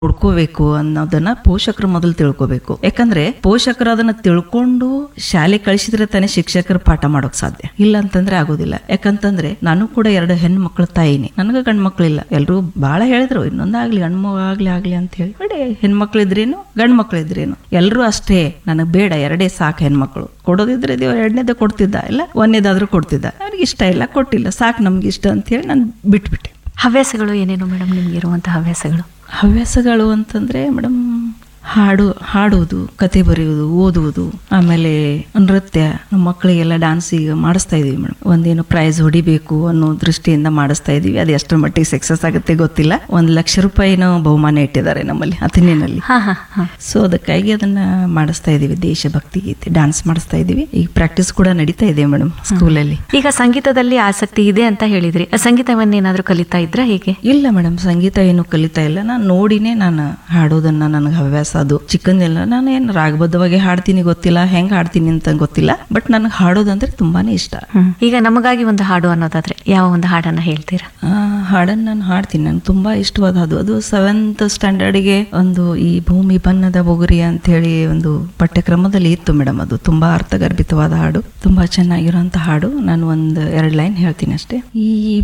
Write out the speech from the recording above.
ಹುಡ್ಕೋಬೇಕು ಅನ್ನೋದನ್ನ ಪೋಷಕರು ಮೊದಲು ತಿಳ್ಕೋಬೇಕು ಯಾಕಂದ್ರೆ ಪೋಷಕರು ಅದನ್ನ ತಿಳ್ಕೊಂಡು ಶಾಲೆ ಕಳಿಸಿದ್ರೆ ತಾನೇ ಶಿಕ್ಷಕರು ಪಾಠ ಮಾಡೋಕ್ ಸಾಧ್ಯ ಇಲ್ಲ ಅಂತಂದ್ರೆ ಆಗೋದಿಲ್ಲ ಯಾಕಂತಂದ್ರೆ ನಾನು ಕೂಡ ಎರಡು ಹೆಣ್ಣು ಮಕ್ಕಳ ತಾಯಿನಿ ನನಗ ಗಂಡ್ ಮಕ್ಳಿಲ್ಲ ಎಲ್ರು ಬಹಳ ಹೇಳಿದ್ರು ಇನ್ನೊಂದಾಗ್ಲಿ ಹೆಣ್ಮಗು ಆಗ್ಲಿ ಆಗ್ಲಿ ಅಂತ ಹೇಳಿ ಬಡೇ ಹೆಣ್ಮಕ್ಳಿದ್ರೇನು ಗಂಡ್ ಮಕ್ಳಿದ್ರೇನು ಎಲ್ರು ಅಷ್ಟೇ ನನಗ್ ಬೇಡ ಎರಡೇ ಸಾಕು ಹೆಣ್ಮಕ್ಳು ಕೊಡೋದಿದ್ರೆ ದೇವ್ರ ಎರಡನೇದೇ ಕೊಡ್ತಿದ್ದ ಇಲ್ಲ ಒಂದೇದಾದ್ರೂ ಕೊಡ್ತಿದ್ದ ಅವ್ರಿಗೆ ಇಷ್ಟ ಇಲ್ಲ ಕೊಟ್ಟಿಲ್ಲ ಸಾಕು ನಮ್ಗೆ ಇಷ್ಟ ಅಂತ ಹೇಳಿ ನಾನು ಬಿಟ್ಬಿಟ್ಟೆ ಹವ್ಯಾಸಗಳು ಏನೇನು ಮೇಡಮ್ ನಿಮ್ಗೆ ಇರುವಂತ ಹವ್ಯಾಸಗಳು ಹವ್ಯಾಸಗಳು ಅಂತಂದ್ರೆ ಮೇಡಮ್ ಹಾಡು ಹಾಡುವುದು ಕತೆ ಬರೆಯುವುದು ಓದುವುದು ಆಮೇಲೆ ನೃತ್ಯ ನಮ್ಮ ಮಕ್ಕಳಿಗೆಲ್ಲ ಡಾನ್ಸ್ ಈಗ ಮಾಡಿಸ್ತಾ ಇದೀವಿ ಮೇಡಮ್ ಒಂದೇನು ಪ್ರೈಸ್ ಹೊಡಿಬೇಕು ಅನ್ನೋ ದೃಷ್ಟಿಯಿಂದ ಮಾಡಿಸ್ತಾ ಇದೀವಿ ಅದು ಎಷ್ಟರ ಮಟ್ಟಿಗೆ ಸಕ್ಸಸ್ ಆಗುತ್ತೆ ಗೊತ್ತಿಲ್ಲ ಒಂದ್ ಲಕ್ಷ ರೂಪಾಯಿನೂ ಬಹುಮಾನ ಇಟ್ಟಿದ್ದಾರೆ ನಮ್ಮಲ್ಲಿ ಅಥಣಿನಲ್ಲಿ ಹಾ ಹಾ ಹಾ ಸೊ ಅದಕ್ಕಾಗಿ ಅದನ್ನ ಮಾಡಿಸ್ತಾ ಇದೀವಿ ದೇಶಭಕ್ತಿ ಗೀತೆ ಡಾನ್ಸ್ ಮಾಡಿಸ್ತಾ ಇದೀವಿ ಈಗ ಪ್ರಾಕ್ಟೀಸ್ ಕೂಡ ನಡೀತಾ ಇದೆ ಮೇಡಮ್ ಸ್ಕೂಲಲ್ಲಿ ಈಗ ಸಂಗೀತದಲ್ಲಿ ಆಸಕ್ತಿ ಇದೆ ಅಂತ ಹೇಳಿದ್ರಿ ಆ ಸಂಗೀತವನ್ನೇನಾದ್ರೂ ಕಲಿತಾ ಇದ್ರಾ ಹೇಗೆ ಇಲ್ಲ ಮೇಡಮ್ ಸಂಗೀತ ಏನು ಕಲಿತಾ ಇಲ್ಲ ನಾನು ನೋಡಿನೇ ನಾನು ಹಾಡೋದನ್ನ ನನಗೆ ಹವ್ಯಾಸ ಅದು ಚಿಕ್ಕಂದಿಲ್ಲ ನಾನು ಏನು ರಾಗಬದ್ಧವಾಗಿ ಹಾಡ್ತೀನಿ ಗೊತ್ತಿಲ್ಲ ಹೆಂಗ್ ಹಾಡ್ತೀನಿ ಅಂತ ಗೊತ್ತಿಲ್ಲ ಬಟ್ ನನಗೆ ಹಾಡೋದಂದ್ರೆ ತುಂಬಾನೇ ಇಷ್ಟ ಈಗ ನಮಗಾಗಿ ಒಂದು ಹಾಡು ಅನ್ನೋದಾದ್ರೆ ಯಾವ ಒಂದು ಹಾಡನ್ನ ಹೇಳ್ತೀರಾ ಆ, ಹಾಡನ್ನ ನಾನು ಹಾಡ್ತೀನಿ ನನಗೆ ತುಂಬಾ ಇಷ್ಟವಾದ ಅದು ಅದು ಸೆವೆಂತ್ ಸ್ಟ್ಯಾಂಡರ್ಡ್ಗೆ ಒಂದು ಈ ಭೂಮಿ ಬಣ್ಣದ ಬೊಗುರಿ ಅಂತ ಹೇಳಿ ಒಂದು ಪಠ್ಯಕ್ರಮದಲ್ಲಿ ಇತ್ತು ಮೇಡಮ್ ಅದು ತುಂಬಾ ಅರ್ಥಗರ್ಭಿತವಾದ ಹಾಡು ತುಂಬಾ ಚೆನ್ನಾಗಿರುವಂತ ಹಾಡು ನಾನು ಒಂದು ಎರಡು ಲೈನ್ ಹೇಳ್ತೀನಿ ಅಷ್ಟೇ ಈ